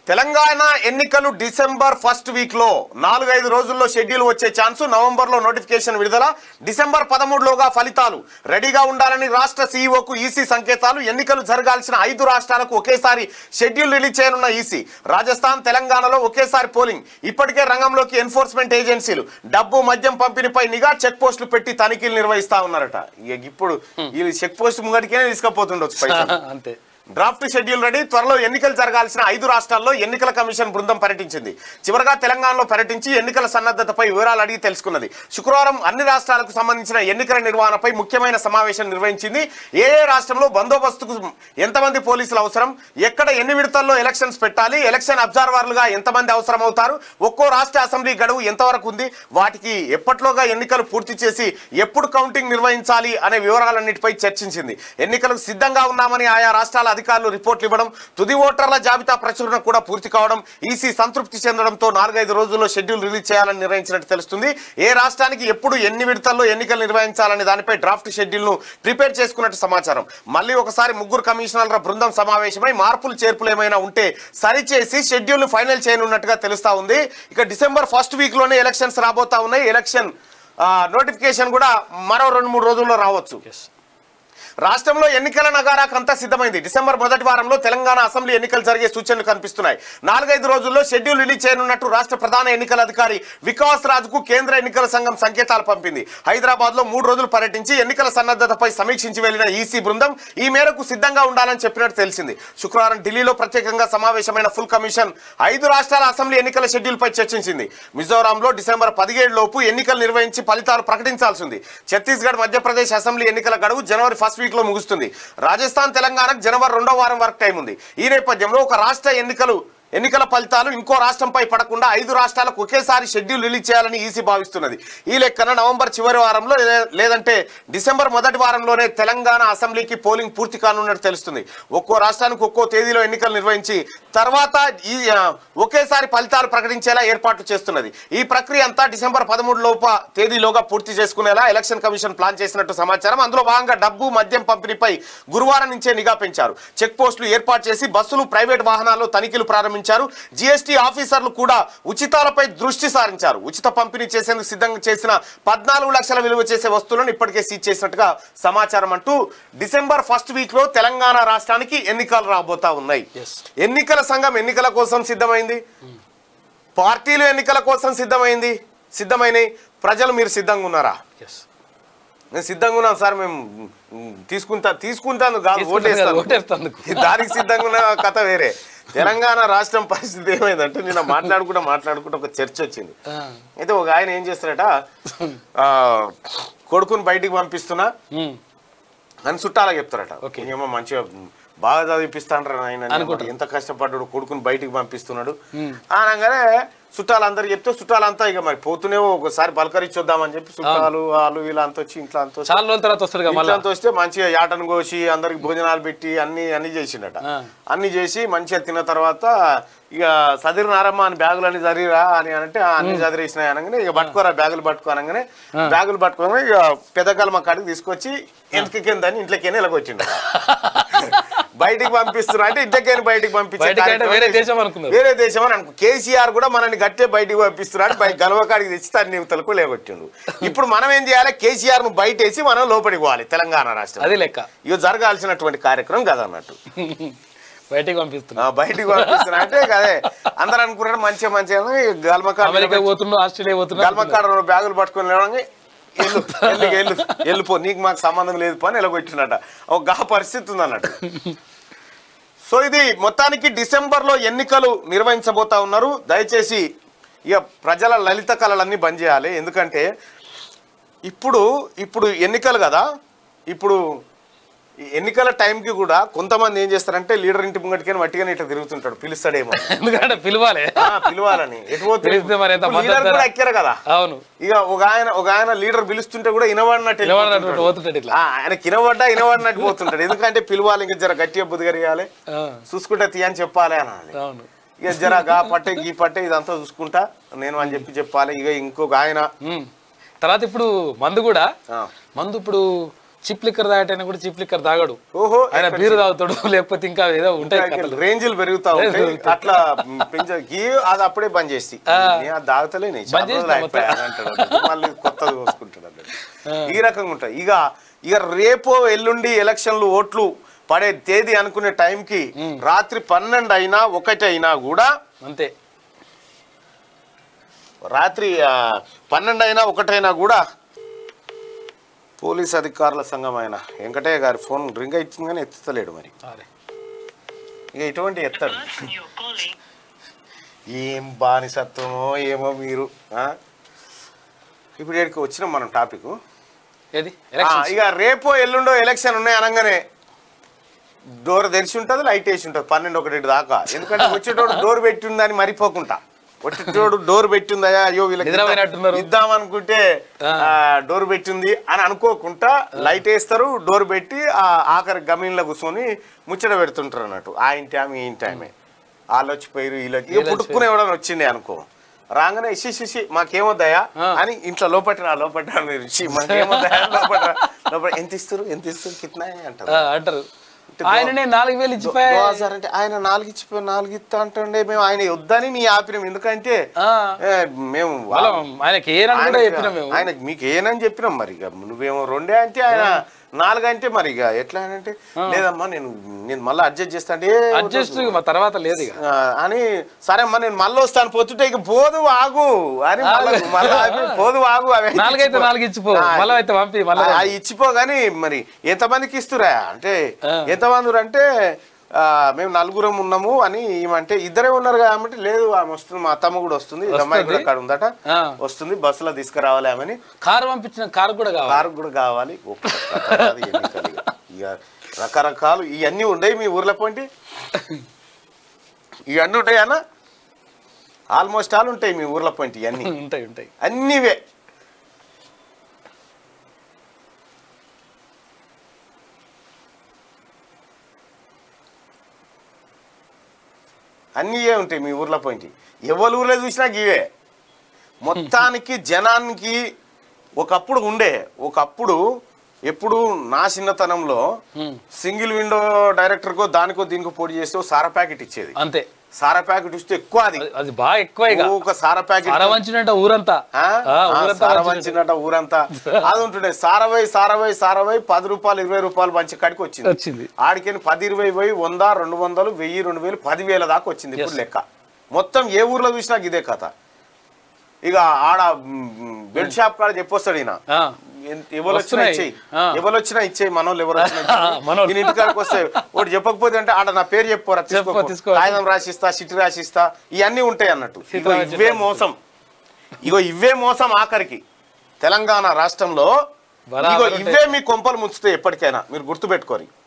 తెలంగాణ ఎన్నికలు December first week లో నాలుగైదు రోజుల్లో షెడ్యూల్ వచ్చే ఛాన్సు నవంబర్ లో నోటిఫికేషన్ విడుదల డిసెంబర్ పదమూడులోగా ఫలితాలు రెడీగా ఉండాలని రాష్ట్ర సీఈఓకు ఈసీ సంకేతాలు ఎన్నికలు జరగాల్సిన ఐదు రాష్ట్రాలకు ఒకేసారి షెడ్యూల్ రిలీజ్ చేయనున్న ఈసీ రాజస్థాన్ తెలంగాణలో ఒకేసారి పోలింగ్ ఇప్పటికే రంగంలోకి ఎన్ఫోర్స్మెంట్ ఏజెన్సీలు డబ్బు మద్యం పంపిణీపై నిఘా చెక్ పోస్టులు పెట్టి తనిఖీలు నిర్వహిస్తా ఉన్నారట ఇక ఇప్పుడు వీళ్ళు చెక్ పోస్ట్ ముంగటికే తీసుకుపోతుండొచ్చు పైసలు అంతే డ్రాఫ్ట్ షెడ్యూల్ రెడీ త్వరలో ఎన్నికలు జరగాల్సిన ఐదు రాష్ట్రాల్లో ఎన్నికల కమిషన్ బృందం పర్యటించింది చివరగా తెలంగాణలో పర్యటించి ఎన్నికల సన్నద్ధతపై వివరాలు అడిగి తెలుసుకున్నది శుక్రవారం అన్ని రాష్ట్రాలకు సంబంధించిన ఎన్నికల నిర్వహణపై ముఖ్యమైన సమావేశం నిర్వహించింది ఏ ఏ రాష్ట్రంలో బందోబస్తుకు ఎంతమంది పోలీసులు అవసరం ఎక్కడ ఎన్ని విడతల్లో ఎలక్షన్స్ పెట్టాలి ఎలక్షన్ అబ్జర్వర్లుగా ఎంతమంది అవసరం అవుతారు ఒక్కో రాష్ట్ర అసెంబ్లీ గడువు ఎంతవరకు ఉంది వాటికి ఎప్పట్లోగా ఎన్నికలు పూర్తి చేసి ఎప్పుడు కౌంటింగ్ నిర్వహించాలి అనే వివరాలన్నిటిపై చర్చించింది ఎన్నికలకు సిద్ధంగా ఉన్నామని ఆయా రాష్ట్రాల అధికారులు రిపోర్ట్లు ఇవ్వడం తుది ఓటర్ల జాబితా ప్రచురణ కూడా పూర్తి కావడం ఈసీ సంతృప్తి చెందడంతో నాలుగైదు రోజుల్లో షెడ్యూల్ రిలీజ్ చేయాలని నిర్ణయించినట్టు తెలుస్తుంది ఏ రాష్ట్రానికి ఎప్పుడు ఎన్ని విడతల్లో ఎన్నికలు నిర్వహించాలనే దానిపై డ్రాఫ్ట్ షెడ్యూల్ ను ప్రిపేర్ చేసుకున్నట్టు సమాచారం మళ్ళీ ఒకసారి ముగ్గురు కమిషనర్ల బృందం సమావేశమై మార్పులు చేర్పులు ఏమైనా ఉంటే సరిచేసి షెడ్యూల్ ను ఫైనల్ చేయనున్నట్టుగా తెలుస్తా ఉంది ఇక డిసెంబర్ ఫస్ట్ వీక్ లోనే ఎలక్షన్స్ రాబోతా ఉన్నాయి ఎలక్షన్ నోటిఫికేషన్ కూడా మరో రెండు మూడు రోజుల్లో రావచ్చు రాష్ట్రంలో ఎన్నికల నగారాకంతా సిద్ధమైంది డిసెంబర్ మొదటి వారంలో తెలంగాణ అసెంబ్లీ ఎన్నికలు జరిగే సూచనలు కనిపిస్తున్నాయి నాలుగైదు రోజుల్లో షెడ్యూల్ రిలీజ్ చేయనున్నట్టు రాష్ట్ర ప్రధాన ఎన్నికల అధికారి వికాస్ రాజ్కు కేంద్ర ఎన్నికల సంఘం సంకేతాలు పంపింది హైదరాబాద్ లో మూడు రోజులు పర్యటించి ఎన్నికల సన్నద్ధతపై సమీక్షించి వెళ్లిన ఈసీ బృందం ఈ మేరకు సిద్ధంగా ఉండాలని చెప్పినట్టు తెలిసింది శుక్రవారం ఢిల్లీలో ప్రత్యేకంగా సమావేశమైన ఫుల్ కమిషన్ ఐదు రాష్ట్రాల అసెంబ్లీ ఎన్నికల షెడ్యూల్ పై చర్చించింది మిజోరాంలో డిసెంబర్ పదిహేడు లోపు ఎన్నికలు నిర్వహించి ఫలితాలు ప్రకటించాల్సి ఉంది ఛత్తీస్గఢ్ మధ్యప్రదేశ్ అసెంబ్లీ ఎన్నికల గడువు జనవరి ఫస్ట్ వీక్ లో ముగుస్తుంది రాజస్థాన్ తెలంగాణకు జనవరి రెండో వారం వరకు టైం ఉంది ఈ నేపథ్యంలో ఒక రాష్ట్ర ఎన్నికలు ఎన్నికల ఫలితాలు ఇంకో రాష్ట్రంపై పడకుండా ఐదు రాష్ట్రాలకు ఒకేసారి షెడ్యూల్ రిలీజ్ చేయాలని ఈసీ భావిస్తున్నది ఈ లెక్కన నవంబర్ చివరి వారంలో లే- లేదంటే డిసెంబర్ మొదటి వారంలోనే తెలంగాణ అసెంబ్లీకి పోలింగ్ పూర్తి కానున్నట్టు తెలుస్తుంది ఒక్కో రాష్ట్రానికి ఒక్కో తేదీలో ఎన్నికలు నిర్వహించి తర్వాత ఈ ఆ, ఒకేసారి ఫలితాలు ప్రకటించేలా ఏర్పాట్లు చేస్తున్నది ఈ ప్రక్రియ అంతా డిసెంబర్ పదమూడు లోప తేదీలోగా పూర్తి చేసుకునేలా ఎలక్షన్ కమిషన్ ప్లాన్ చేసినట్టు సమాచారం అందులో భాగంగా డబ్బు మద్యం పంపిణీపై గురువారం నుంచే నిఘా పెంచారు చెక్ పోస్టులు ఏర్పాటు చేసి బస్సులు ప్రైవేట్ వాహనాల్లో తనిఖీలు ప్రారంభించారు జీఎస్టీ ఆఫీసర్లు కూడా ఉచితాలపై దృష్టి సారించారు ఉచిత పంపిణీ చేసేందుకు సిద్ధంగా చేసిన పద్నాలుగు లక్షల విలువ చేసే వస్తువులను ఇప్పటికే సీజ్ చేసినట్టుగా సమాచారం అంటూ డిసెంబర్ ఫస్ట్ వీక్ లో తెలంగాణ రాష్ట్రానికి ఎన్నికలు రాబోతా ఉన్నాయి Yes. ఎన్నికల సంఘం ఎన్నికల కోసం సిద్ధమైంది పార్టీలు ఎన్నికల కోసం సిద్ధమైంది సిద్ధమైనవి ప్రజలు మీరు సిద్ధంగా ఉన్నారా ఎస్ నేను సిద్ధంగా ఉన్నాను సార్ మేము మ్, తీసుకుంటా తీసుకుంటాను కాదు తీసుకుంటాను కాదు, ఓటేస్తాను ఓటేస్తాందుకు. దానికి సిద్ధంగా ఉన్న కథ వేరే తెలంగాణ రాష్ట్రం పరిస్థితి ఏమైందంటే నిన్న మాట్లాడుకుంటా మాట్లాడుకుంటూ ఒక చర్చ వచ్చింది అయితే ఒక ఆయన ఏం చేస్తారట ఆ, కొడుకుని బయటికి పంపిస్తున్నా అని చుట్టాలకు చెప్తారట ఓకే. ఏమో మంచిగా బాగా చదివిపిస్తాంటారు ఆయన అనుకుంటారు. ఎంత కష్టపడ్డాడు కొడుకుని బయటికి పంపిస్తున్నాడు అనగానే చుట్టాలందరూ చెప్తే చుట్టాలంతా ఇక మరి పోతూనే ఒకసారి పలకరించొద్దామని చెప్పి చుట్టాలు వాళ్ళు వీళ్ళు అంత వచ్చి ఇంట్లో అంత వచ్చి చాలా రోజుల తర్వాత వస్తాడు కదా మళ్ళీ ఇంట్లో అంత వస్తే మంచిగా యాటను కోసి అందరికి భోజనాలు పెట్టి అన్ని అన్ని చేసిండట ఆ. అన్ని చేసి మంచిగా తిన్న తర్వాత ఇక సదిరినారమ్మ అని బ్యాగులు అన్ని చదివిరా అని అంటే "ఆ, అన్ని చదివేసినాయి అనగానే ఇక పట్టుకోరా బ్యాగులు పట్టుకో అనగానే బ్యాగులు పట్టుకోగానే ఇక పెద్దగలమ కాడికి తీసుకొచ్చి ఎందుకు కింద అని ఇంట్లోకి వెళ్ళగొచ్చిండు బయటికి పంపిస్తున్నా అంటే ఇంట్లోకి బయటికి పంపించే బయటికి అంటే కార్యక్రమం వేరే చేసి- దేశం అనుకున్నారు. వేరే దేశం అని అనుకో కేసీఆర్ కూడా మనల్ని గట్టే బయటికి పంపిస్తున్నాడు బయట గలవకాడికి తెచ్చి తన నివతలకు లేగొట్టిండు ఇప్పుడు మనం ఏం చేయాలి కేసీఆర్ ను బయటేసి మనం లోపలికి పోవాలి తెలంగాణ రాష్ట్రం అది లెక్క ఇక జరగాల్సినటువంటి కార్యక్రమం కదా అన్నట్టు బయటికి పంపిస్తున్నా ఆ, బయటికి పంపిస్తున్నా అంటే కదే అందరు అనుకున్నారు మంచిగా మంచిగా గల్మకాడ అమెరికా పోతుండు ఆస్ట్రేలియా పోతుండు గల్మకాడ రెండు బ్యాగులు పట్టుకొని లేవడంగా ఎల్లు ఎల్లు ఎల్లు వెళ్ళిపో నీకు మాకు సంబంధం లేదు పని ఎలాగొట్టినట ఒక గా పరిస్థితి ఉంది అన్నట్టు సో ఇది మొత్తానికి డిసెంబర్లో ఎన్నికలు నిర్వహించబోతా ఉన్నారు దయచేసి ఇక ప్రజల లలిత కళలన్నీ బంద్ చేయాలి ఎందుకంటే ఇప్పుడు ఇప్పుడు ఎన్నికలు కదా ఇప్పుడు ఈ ఎన్నికల టైంకి కూడా కొంతమంది ఏం చేస్తారంటే లీడర్ ఇంటి ముంగటికని వట్టిగానే ఇట్లా తిరుగుతుంటాడు పిలుస్తాడేమో ఎందుకంటే పిలవాలి ఆ, పిలవాలని ఎటు పోతే- పిలిస్తే మరి ఎంత ఇప్పుడు లీడర్ మద్దతు కూడా ఎక్కారు కదా అవును ఇక ఒక ఆయన ఒక ఆయన లీడర్ పిలుస్తుంటే కూడా ఇనబడినట్టు నిలబడినట్టు వెళ్ళిపోతుంటాడు. పోతుంటాడు ఇట్లా ఆ, ఆయన కినబడ్డా ఇనబడినట్టు పోతుంటాడు ఎందుకంటే పిలవాలి ఇంకా జర గట్టిగా బుదిగరియాలి ఆ, చూసుకుంటే తీయని చెప్పాలి అనాలి అవును ఇక జర గా పట్టే గీ పట్టే ఇదంతా చూసుకుంటా నేను అని చెప్పి చెప్పాలి ఇక ఇంకొక ఆయన ఉమ్. తర్వాత ఇప్పుడు మందు కూడా ఆ, మందు ఇప్పుడు చిప్ లిక్కర్ తాగటైనా కూడా చిప్ లిక్కర్ తాగడు ఓహో ఆయన బీరు తాగుతాడు లేకపోతే ఇంకా ఏదో ఉంటాయి కథలు. రేంజ్లు పెరుగుతా ఉంటాయి అట్లా పెంచ గీ అది అప్పుడే బంద్ చేసి నేను అది తాగుతలేని చాలా బంద్ రోజులు చేసినా అయిపోయాయి అంటాడు అన్నట్టు. మళ్ళీ కొత్తది పోసుకుంటాడు అన్నట్టు. ఈ రకంగా ఉంటాయి ఇక ఇక రేపో ఎల్లుండి ఎలక్షన్లు ఓట్లు పడే తేదీ అనుకునే టైంకి రాత్రి పన్నెండు అయినా ఒకటి అయినా కూడా అంతే రాత్రి ఆ, పన్నెండు అయినా ఒకటైనా కూడా పోలీస్ అధికారుల సంఘం ఆయన వెంకటయ్య గారి ఫోన్ రింగ్ అవుతుంది కానీ ఎత్తుతలేడు మరి అరే. ఇక ఇటువంటి ఎత్తాడు person you're calling ఏం బానిసత్వమో ఏమో మీరు ఆ? ఇప్పుడు ఇక్కడికి వచ్చినాం మనం టాపిక్ ఏది ఎలక్షన్స్ ఇక రేపో ఎల్లుండో ఎలక్షన్ ఉన్నాయి అనగానే డోర్ తెరిచి ఉంటుంది లైట్ వేసి ఉంటుంది పన్నెండు ఒకటి దాకా ఎందుకంటే వచ్చేటోడు డోర్ పెట్టి ఉందని మరిపోకుండా వచ్చేటోడు డోర్ పెట్టిందా అయ్యో వీళ్ళకి నిద్రపోయినట్టున్నారు. ఇద్దాం అనుకుంటే డోర్ పెట్టింది అని అనుకోకుండా లైట్ వేస్తారు డోర్ పెట్టి ఆ ఆఖరి గమీన్లో కూర్చొని ముచ్చట పెడుతుంటారు అన్నట్టు ఆ ఇంటి ఆమె ఈ ఇంటి ఆమె వాళ్ళు వచ్చిపోయారు వీళ్ళకి ఇక వీళ్ళు పుట్టుకుని ఎవడని వచ్చిండే అనుకో రాగానే ఇసి శిషి మాకేమొద్దాయా ఆ. అని ఇంట్లో లోపటి రా లోపటి రా మీరు ఇచ్చి మాకేమొద్దాయా లోపట రా లోపల ఎంత ఇస్తారు ఎంత ఇస్తారు కిట్నా అంటారు ఆ, అంటారు ఆయననే నాలుగు వేలు దో ఇచ్చిపోయా హజార్ అంటే ఆయన నాలుగు ఇచ్చిపోయి నాలుగు ఇస్తా అంటుండే మేము ఆయన వద్దని నీ ఆపినాం ఎందుకంటే ఆ. ఏ, మేము మళ్ళా ఆయనకి ఏనని కూడా ఆయనకి- చెప్పినాం మేము ఆయనకి మీకు ఏనని చెప్పినాం మరి ఇక నువ్వేమో రెండే అంటే ఆయన నాలుగు అంటే మరి ఇక ఎట్లా అని అంటే లేదమ్మా నేను నేను మళ్ళీ అడ్జస్ట్ చేస్తా అంటే "ఏ, వద్దు, అడ్జస్ట్ మా తర్వాత లేదు ఇక ఆ, అని సరే అమ్మా నేను మళ్ళీ వస్తాను పొద్దుటే ఇక పోదు ఆగు అని మళ్ళా మళ్ళా ఆపి, పోదు ఆగు అవి నాలుగైతే ఇచ్చిపో. నాలుగు ఇచ్చిపో ఆ, మళ్ళీ అయితే పంపి మళ్ళీ ఆ, ఆ ఇచ్చిపో గానీ మరి ఎంతమందికి ఇస్తురా అంటే ఆ. ఎంతమంది అంటే ఆ, మేము నలుగురం ఉన్నాము అని ఏమంటే ఇద్దరే ఉన్నారు కాబట్టి లేదు ఆమె వస్తుంది మా అత్తమ్మ కూడా వస్తుంది ఈ అమ్మాయి కూడా అక్కడ ఉందట ఆ. వస్తుంది బస్సులో తీసుకురావాలి ఆమెని కారు పంపించిన కారు కూడా కావాలి కారు కూడా కావాలి ఒక్క కథ కాదు, ఎన్నికలు ఇక. ఇక రకరకాలు ఇవన్నీ ఉండయి మీ ఊర్లో పోండి ఇవన్నీ ఉంటాయి అన్న ఆల్మోస్ట్ ఆల్ ఉంటాయి మీ ఊర్లో పోంటి ఇవన్నీ ఉంటాయి ఉంటాయి అన్నీవే అన్నీయే ఉంటాయి మీ ఊర్లో పోయింటి ఎవరి ఊర్లో చూసినా ఇవే మొత్తానికి జనానికి ఒకప్పుడు ఉండే ఒకప్పుడు ఎప్పుడు నా చిన్నతనంలో హ్మ్. సింగిల్ విండో డైరెక్టర్కో దానికో దీనికో పోటీ చేస్తే ఓ సారా ప్యాకెట్ ఇచ్చేది అంతే సారా ప్యాకెట్ ఇస్తే ఎక్కువ అది అది- అది బాగా ఎక్కువ ఇక ఒక సారా ప్యాకెట్ అరవంచినట్ట ఊరంతా ఆ? ఆ, ఆ, ఊరంతా సార వంచినట్టు. వంచినట్ట ఊరంతా అది ఉంటుండే సారవై సారవై సారవై పది రూపాయలు ఇరవై రూపాయలు మంచి కాడికి వచ్చింది వచ్చింది ఆడికి పది ఇరవై పోయి వంద రెండు వందలు వెయ్యి రెండు వేలు పదివేల దాకా వచ్చింది ఇప్పుడు Yes. లెక్క మొత్తం ఏ ఊర్లో చూసినా ఇదే కథ ఇక ఆడ బెడ్ షాప్ కాడ చెప్పొస్తాడు ఈయన ఆ, ఎంత- ఎవరు వచ్చినా వస్తున్నాయి. ఇచ్చేయి ఆ. ఎవరు వచ్చినా ఇచ్చేయి మనోళ్ళు ఎవరు వచ్చినా మనోళ్ళు. నేను ఇంటికాడికి వస్తే ఒకటి చెప్పకపోతే అంటే ఆడ నా పేరు చెప్పుకోరా చెప్పు, తీసుకో తీసుకో. కాగితం రాసిస్తా చిట్టి రాసిస్తా ఇవన్నీ ఉంటాయి అన్నట్టు సీతా ఇగో రాసిస్తా. ఇవే మోసం ఇగో ఇవే మోసం ఆఖరికి తెలంగాణ రాష్ట్రంలో బరాబర్ ఇగో ఉంటాయి. ఇవే మీ కొంపలు ముంచుతాయి ఎప్పటికైనా మీరు గుర్తుపెట్టుకోరు